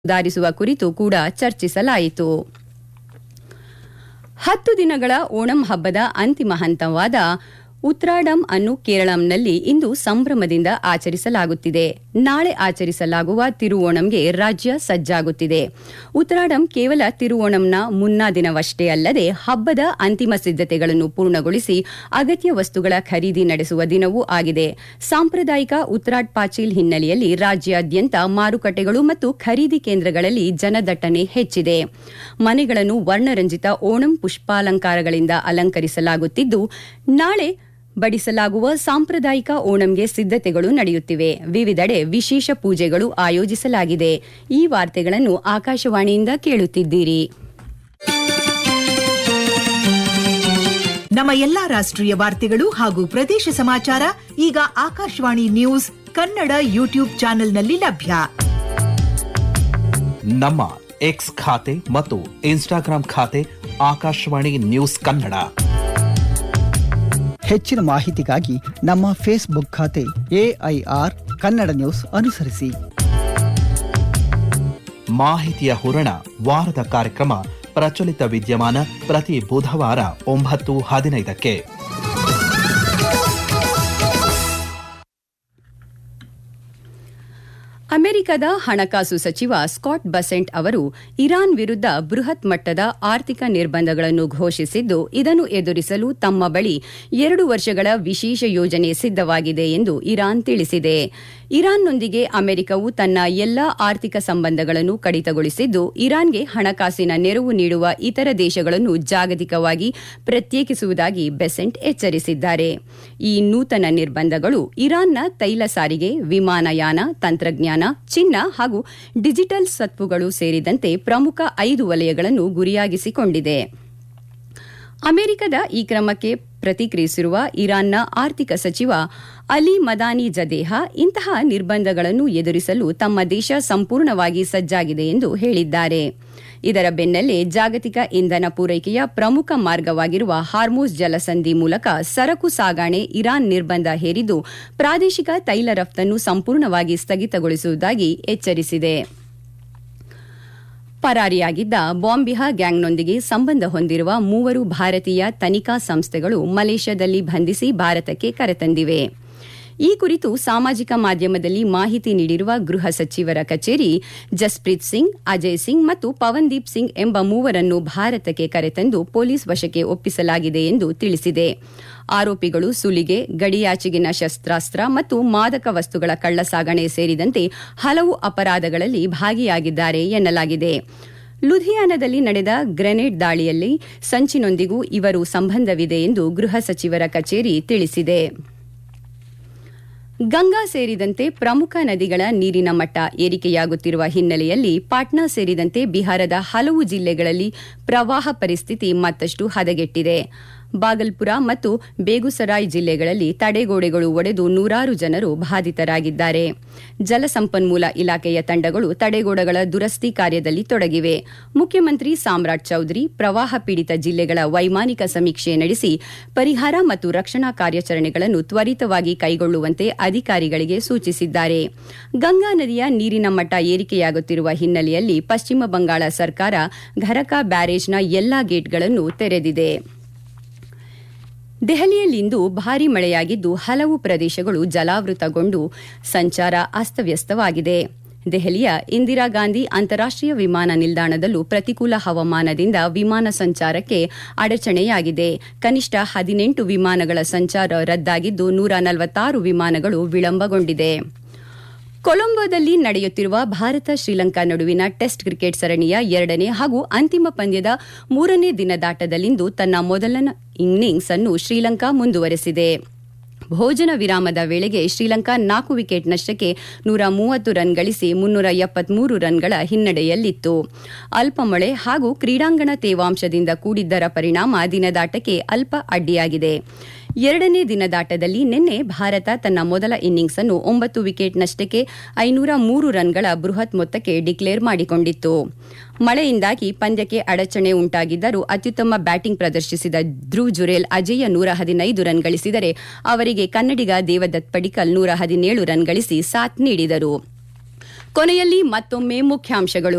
ಸುಧಾರಿಸುವ ಕುರಿತು ಕೂಡ ಚರ್ಚಿಸಲಾಯಿತು ಹತ್ತು ದಿನಗಳ ಓಣಂ ಹಬ್ಬದ ಅಂತಿಮ ಹಂತವಾದ ಉತ್ರಾಡಂ ಅನ್ನು ಕೇರಳಂನಲ್ಲಿ ಇಂದು ಸಂಭ್ರಮದಿಂದ ಆಚರಿಸಲಾಗುತ್ತಿದೆ ನಾಳೆ ಆಚರಿಸಲಾಗುವ ತಿರುವೋಣಂಗೆ ರಾಜ್ಯ ಸಜ್ಜಾಗುತ್ತಿದೆ ಉತ್ರಾಡಂ ಕೇವಲ ತಿರುವೋಣಂನ ಮುನ್ನಾ ದಿನವಷ್ಟೇ ಅಲ್ಲದೆ ಹಬ್ಬದ ಅಂತಿಮ ಸಿದ್ಧತೆಗಳನ್ನು ಪೂರ್ಣಗೊಳಿಸಿ ಅಗತ್ಯ ವಸ್ತುಗಳ ಖರೀದಿ ನಡೆಸುವ ದಿನವೂ ಆಗಿದೆ ಸಾಂಪ್ರದಾಯಿಕ ಉತ್ರಾಟ್ ಪಾಚೀಲ್ ಹಿನ್ನೆಲೆಯಲ್ಲಿ ರಾಜ್ಯಾದ್ಯಂತ ಮಾರುಕಟ್ಟೆಗಳು ಮತ್ತು ಖರೀದಿ ಕೇಂದ್ರಗಳಲ್ಲಿ ಜನದಟ್ಟಣೆ ಹೆಚ್ಚಿದೆ ಮನೆಗಳನ್ನು ವರ್ಣರಂಜಿತ ಓಣಂ ಪುಷ್ಪಾಲಂಕಾರಗಳಿಂದ ಅಲಂಕರಿಸಲಾಗುತ್ತಿದ್ದು ನಾಳೆ ಬಡಿಸಲಾಗುವ ಸಾಂಪ್ರದಾಯಿಕ ಓಣಂಗೆ ಸಿದ್ಧತೆಗಳು ನಡೆಯುತ್ತಿವೆ ವಿವಿಧೆಡೆ ವಿಶೇಷ ಪೂಜೆಗಳು ಆಯೋಜಿಸಲಾಗಿದೆ ಈ ವಾರ್ತೆಗಳನ್ನು ಆಕಾಶವಾಣಿಯಿಂದ ಕೇಳುತ್ತಿದ್ದೀರಿ ನಮ್ಮ ಎಲ್ಲಾ ರಾಷ್ಟ್ರೀಯ ವಾರ್ತೆಗಳು ಹಾಗೂ ಪ್ರದೇಶ ಸಮಾಚಾರ ಈಗ ಆಕಾಶವಾಣಿ ನ್ಯೂಸ್ ಕನ್ನಡ ಯೂಟ್ಯೂಬ್ ಚಾನೆಲ್ನಲ್ಲಿ ಲಭ್ಯ ನಮ್ಮ ಎಕ್ಸ್ ಖಾತೆ ಮತ್ತು ಇನ್ಸ್ಟಾಗ್ರಾಂ ಖಾತೆ ಆಕಾಶವಾಣಿ ನ್ಯೂಸ್ ಕನ್ನಡ ಹೆಚ್ಚಿನ ಮಾಹಿತಿಗಾಗಿ ನಮ್ಮ ಫೇಸ್ಬುಕ್ ಖಾತೆ ಎಐಆರ್ ಕನ್ನಡ ನ್ಯೂಸ್ ಅನುಸರಿಸಿ ಮಾಹಿತಿಯ ಹೂರಣ ವಾರದ ಕಾರ್ಯಕ್ರಮ ಪ್ರಚಲಿತ ವಿದ್ಯಮಾನ ಪ್ರತಿ ಬುಧವಾರ ಒಂಬತ್ತು ಹದಿನೈದಕ್ಕೆ ಅಮೆರಿಕದ ಹಣಕಾಸು ಸಚಿವ ಸ್ಕಾಟ್ ಬಸೆಂಟ್ ಅವರು ಇರಾನ್ ವಿರುದ್ಧ ಬೃಹತ್ ಮಟ್ಟದ ಆರ್ಥಿಕ ನಿರ್ಬಂಧಗಳನ್ನು ಘೋಷಿಸಿದ್ದು ಇದನ್ನು ಎದುರಿಸಲು ತಮ್ಮ ಬಳಿ ಎರಡು ವರ್ಷಗಳ ವಿಶೇಷ ಯೋಜನೆ ಸಿದ್ಧವಾಗಿದೆ ಎಂದು ಇರಾನ್ ತಿಳಿಸಿದೆ ಇರಾನ್ನೊಂದಿಗೆ ಅಮೆರಿಕವು ತನ್ನ ಎಲ್ಲಾ ಆರ್ಥಿಕ ಸಂಬಂಧಗಳನ್ನು ಕಡಿತಗೊಳಿಸಿದ್ದು ಇರಾನ್ಗೆ ಹಣಕಾಸಿನ ನೆರವು ನೀಡುವ ಇತರ ದೇಶಗಳನ್ನು ಜಾಗತಿಕವಾಗಿ ಪ್ರತ್ಯೇಕಿಸುವುದಾಗಿ ಬೆಸೆಂಟ್ ಎಚ್ಚರಿಸಿದ್ದಾರೆ ಈ ನೂತನ ನಿರ್ಬಂಧಗಳು ಇರಾನ್ನ ತೈಲ ಸಾರಿಗೆ ವಿಮಾನಯಾನ ತಂತ್ರಜ್ಞಾನ ಚಿನ್ನ ಹಾಗೂ ಡಿಜಿಟಲ್ ಸತ್ವುಗಳು ಸೇರಿದಂತೆ ಪ್ರಮುಖ ಐದು ವಲಯಗಳನ್ನು ಗುರಿಯಾಗಿಸಿಕೊಂಡಿದೆ ಅಮೆರಿಕದ ಈ ಕ್ರಮಕ್ಕೆ ಪ್ರತಿಕ್ರಿಯಿಸಿರುವ ಇರಾನ್ನ ಆರ್ಥಿಕ ಸಚಿವ ಅಲಿ ಮದಾನಿ ಜದೇಹ ಇಂತಹ ನಿರ್ಬಂಧಗಳನ್ನು ಎದುರಿಸಲು ತಮ್ಮ ದೇಶ ಸಂಪೂರ್ಣವಾಗಿ ಸಜ್ಜಾಗಿದೆ ಎಂದು ಹೇಳಿದ್ದಾರೆ ಇದರ ಬೆನ್ನಲ್ಲೇ ಜಾಗತಿಕ ಇಂಧನ ಪೂರೈಕೆಯ ಪ್ರಮುಖ ಮಾರ್ಗವಾಗಿರುವ ಹಾರ್ಮೋಸ್ ಜಲಸಂಧಿ ಮೂಲಕ ಸರಕು ಸಾಗಾಣೆ ಇರಾನ್ ನಿರ್ಬಂಧ ಹೇರಿದ್ದು ಪ್ರಾದೇಶಿಕ ತೈಲ ರಫ್ತನ್ನು ಸಂಪೂರ್ಣವಾಗಿ ಸ್ಥಗಿತಗೊಳಿಸುವುದಾಗಿ ಎಚ್ಚರಿಸಿದೆ ಪರಾರಿಯಾಗಿದ್ದ ಬಾಂಬಿಹಾ ಗ್ಯಾಂಗ್ನೊಂದಿಗೆ ಸಂಬಂಧ ಹೊಂದಿರುವ ಮೂವರು ಭಾರತೀಯ ತನಿಖಾ ಸಂಸ್ಥೆಗಳು ಮಲೇಷ್ಯಾದಲ್ಲಿ ಬಂಧಿಸಿ ಭಾರತಕ್ಕೆ ಕರೆತಂದಿವೆ ಈ ಕುರಿತು ಸಾಮಾಜಿಕ ಮಾಧ್ಯಮದಲ್ಲಿ ಮಾಹಿತಿ ನೀಡಿರುವ ಗೃಹ ಸಚಿವರ ಕಚೇರಿ ಜಸ್ಪ್ರೀತ್ ಸಿಂಗ್ ಅಜಯ್ ಸಿಂಗ್ ಮತ್ತು ಪವನ್ದೀಪ್ ಸಿಂಗ್ ಎಂಬ ಮೂವರನ್ನು ಭಾರತಕ್ಕೆ ಕರೆತಂದು ಪೊಲೀಸ್ ವಶಕ್ಕೆ ಒಪ್ಪಿಸಲಾಗಿದೆ ಎಂದು ತಿಳಿಸಿದೆ ಆರೋಪಿಗಳು ಸುಲಿಗೆ ಗಡಿಯಾಚೆಗಿನ ಶಸ್ತ್ರಾಸ್ತ್ರ ಮತ್ತು ಮಾದಕ ವಸ್ತುಗಳ ಕಳ್ಳಸಾಗಣೆ ಸೇರಿದಂತೆ ಹಲವು ಅಪರಾಧಗಳಲ್ಲಿ ಭಾಗಿಯಾಗಿದ್ದಾರೆ ಎನ್ನಲಾಗಿದೆ ಲುಧಿಯಾನದಲ್ಲಿ ನಡೆದ ಗ್ರೆನೇಡ್ ದಾಳಿಯಲ್ಲಿ ಸಂಚಿನೊಂದಿಗೂ ಇವರು ಸಂಬಂಧವಿದೆ ಎಂದು ಗೃಹ ಸಚಿವರ ಕಚೇರಿ ತಿಳಿಸಿದೆ ಗಂಗಾ ಸೇರಿದಂತೆ ಪ್ರಮುಖ ನದಿಗಳ ನೀರಿನ ಮಟ್ಟ ಏರಿಕೆಯಾಗುತ್ತಿರುವ ಹಿನ್ನೆಲೆಯಲ್ಲಿ ಪಾಟ್ನಾ ಸೇರಿದಂತೆ ಬಿಹಾರದ ಹಲವು ಜಿಲ್ಲೆಗಳಲ್ಲಿ ಪ್ರವಾಹ ಪರಿಸ್ಥಿತಿ ಮತ್ತಷ್ಟು ಹದಗೆಟ್ಟಿದೆ ಬಾಗಲ್ಪುರ ಮತ್ತು ಬೇಗುಸರಾಯ್ ಜಿಲ್ಲೆಗಳಲ್ಲಿ ತಡೆಗೋಡೆಗಳು ಒಡೆದು ನೂರಾರು ಜನರು ಬಾಧಿತರಾಗಿದ್ದಾರೆ ಜಲಸಂಪನ್ಮೂಲ ಇಲಾಖೆಯ ತಂಡಗಳು ತಡೆಗೋಡೆಗಳ ದುರಸ್ತಿ ಕಾರ್ಯದಲ್ಲಿ ತೊಡಗಿವೆ ಮುಖ್ಯಮಂತ್ರಿ ಸಾಮ್ರಾಟ್ ಚೌಧರಿ ಪ್ರವಾಹ ಪೀಡಿತ ಜಿಲ್ಲೆಗಳ ವೈಮಾನಿಕ ಸಮೀಕ್ಷೆ ನಡೆಸಿ ಪರಿಹಾರ ಮತ್ತು ರಕ್ಷಣಾ ಕಾರ್ಯಾಚರಣೆಗಳನ್ನು ತ್ವರಿತವಾಗಿ ಕೈಗೊಳ್ಳುವಂತೆ ಅಧಿಕಾರಿಗಳಿಗೆ ಸೂಚಿಸಿದ್ದಾರೆ ಗಂಗಾ ನದಿಯ ನೀರಿನ ಮಟ್ಟ ಏರಿಕೆಯಾಗುತ್ತಿರುವ ಹಿನ್ನೆಲೆಯಲ್ಲಿ ಪಶ್ಚಿಮ ಬಂಗಾಳ ಸರ್ಕಾರ ಘರಕಾ ಬ್ಯಾರೇಜ್ನ ಎಲ್ಲಾ ಗೇಟ್ಗಳನ್ನು ತೆರೆದಿದೆ ದೆಹಲಿಯಲ್ಲಿಂದು ಭಾರೀ ಮಳೆಯಾಗಿದ್ದು ಹಲವು ಪ್ರದೇಶಗಳು ಜಲಾವೃತಗೊಂಡು ಸಂಚಾರ ಅಸ್ತವ್ಯಸ್ತವಾಗಿದೆ ದೆಹಲಿಯ ಇಂದಿರಾ ಗಾಂಧಿ ಅಂತಾರಾಷ್ಟೀಯ ವಿಮಾನ ನಿಲ್ದಾಣದಲ್ಲೂ ಪ್ರತಿಕೂಲ ಹವಾಮಾನದಿಂದ ವಿಮಾನ ಸಂಚಾರಕ್ಕೆ ಅಡಚಣೆಯಾಗಿದೆ ಕನಿಷ್ಠ ಹದಿನೆಂಟು ವಿಮಾನಗಳ ಸಂಚಾರ ರದ್ದಾಗಿದ್ದು ನೂರ ನಲವತ್ತಾರು ವಿಮಾನಗಳು ವಿಳಂಬಗೊಂಡಿದೆ ಕೊಲಂಬೋದಲ್ಲಿ ನಡೆಯುತ್ತಿರುವ ಭಾರತ ಶ್ರೀಲಂಕಾ ನಡುವಿನ ಟೆಸ್ಟ್ ಕ್ರಿಕೆಟ್ ಸರಣಿಯ ಎರಡನೇ ಹಾಗೂ ಅಂತಿಮ ಪಂದ್ಯದ ಮೂರನೇ ದಿನದಾಟದಲ್ಲಿಂದು ತನ್ನ ಮೊದಲ ಇನ್ನಿಂಗ್ಸ್ ಅನ್ನು ಶ್ರೀಲಂಕಾ ಮುಂದುವರೆಸಿದೆ ಭೋಜನ ವಿರಾಮದ ವೇಳೆಗೆ ಶ್ರೀಲಂಕಾ ನಾಲ್ಕು ವಿಕೆಟ್ ನಷ್ಟಕ್ಕೆ ನೂರ ಮೂವತ್ತು ರನ್ ಗಳಿಸಿ ಮುನ್ನೂರ ಎಪ್ಪತ್ಮೂರು ರನ್ಗಳ ಹಿನ್ನಡೆಯಲ್ಲಿತ್ತು ಅಲ್ಪ ಮಳೆ ಹಾಗೂ ಕ್ರೀಡಾಂಗಣ ತೇವಾಂಶದಿಂದ ಕೂಡಿದ್ದರ ಪರಿಣಾಮ ದಿನದಾಟಕ್ಕೆ ಅಲ್ಪ ಅಡ್ಡಿಯಾಗಿದೆ ಎರಡನೇ ದಿನದಾಟದಲ್ಲಿ ನಿನ್ನೆ ಭಾರತ ತನ್ನ ಮೊದಲ ಇನ್ನಿಂಗ್ಸ್ ಅನ್ನು ಒಂಬತ್ತು ವಿಕೆಟ್ ನಷ್ಟಕ್ಕೆ ಐನೂರ ಮೂರು ರನ್ಗಳ ಬೃಹತ್ ಮೊತ್ತಕ್ಕೆ ಡಿಕ್ಲೇರ್ ಮಾಡಿಕೊಂಡಿತ್ತು ಮಳೆಯಿಂದಾಗಿ ಪಂದ್ಯಕ್ಕೆ ಅಡಚಣೆ ಉಂಟಾಗಿದ್ದರೂ ಅತ್ಯುತ್ತಮ ಬ್ಯಾಟಿಂಗ್ ಪ್ರದರ್ಶಿಸಿದ ಧ್ರುವ್ ಜುರೇಲ್ ಅಜೇಯ ನೂರ ಹದಿನೈದು ರನ್ ಗಳಿಸಿದರೆ ಅವರಿಗೆ ಕನ್ನಡಿಗ ದೇವದತ್ ಪಡಿಕಲ್ ನೂರ ಹದಿನೇಳು ರನ್ ಗಳಿಸಿ ಸಾಥ್ ನೀಡಿದರು ಕೊನೆಯಲ್ಲಿ ಮತ್ತೊಮ್ಮೆ ಮುಖ್ಯಾಂಶಗಳು